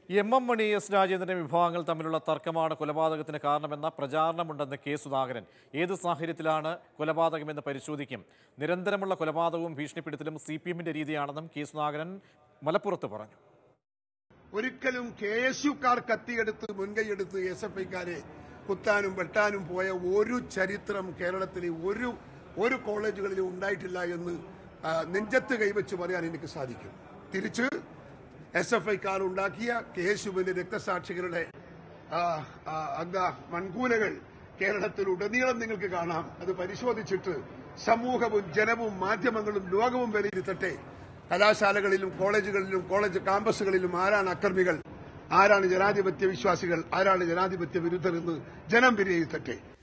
M M Mani S രാജേന്ദ്രന്റെ വിഭാഗങ്ങൾ തമ്മിലുള്ള തർക്കമാണ് കൊലപാതകത്തിന് കാരണമെന്ന പ്രചാരണമുണ്ടെന്ന് കെ സുധാകരൻ ഏത് സാഹചര്യത്തിലാണ് കൊലപാതകമെന്ന് പരിശോധിക്കും നിരന്തരമുള്ള കൊലപാതകവും ഭീഷണിപ്പെടുത്തലും സി പി എമ്മിന്റെ രീതിയാണെന്നും കെ സുധാകരൻ മലപ്പുറത്ത് പറഞ്ഞു ഒരിക്കലും കെ എസ് യുക്കാർ കത്തിയെടുത്ത് മുൻകൈയെടുത്ത് എസ് എഫ് ഐക്കാരെ കുത്താനും വെട്ടാനും പോയ ഒരു ചരിത്രം കേരളത്തിലെ ഒരു ഒരു കോളേജുകളിലും ഉണ്ടായിട്ടില്ല എന്ന് ആ, നെഞ്ചത്ത് കൈവച്ച് പറയാൻ എനിക്ക് സാധിക്കും തിരിച്ച് എസ് എഫ് ഐക്കാർ ഉണ്ടാക്കിയ കെ എസ് യുവിന്റെ രക്തസാക്ഷികളുടെ ആ, ആ, എന്താ മൺകൂനകൾ കേരളത്തിൽ ഉടനീളം നിങ്ങൾക്ക് കാണാം അത് പരിശോധിച്ചിട്ട് സമൂഹവും ജനവും മാധ്യമങ്ങളും ലോകവും വിലയിരുത്തട്ടെ കലാശാലകളിലും കോളേജുകളിലും കോളേജ് കാമ്പസുകളിലും ആരാണ് അക്രമികൾ ആരാണ് ജനാധിപത്യ വിശ്വാസികൾ ആരാണ് ജനാധിപത്യ വിരുദ്ധർ എന്ന് ജനം വിലയിരുത്തട്ടെ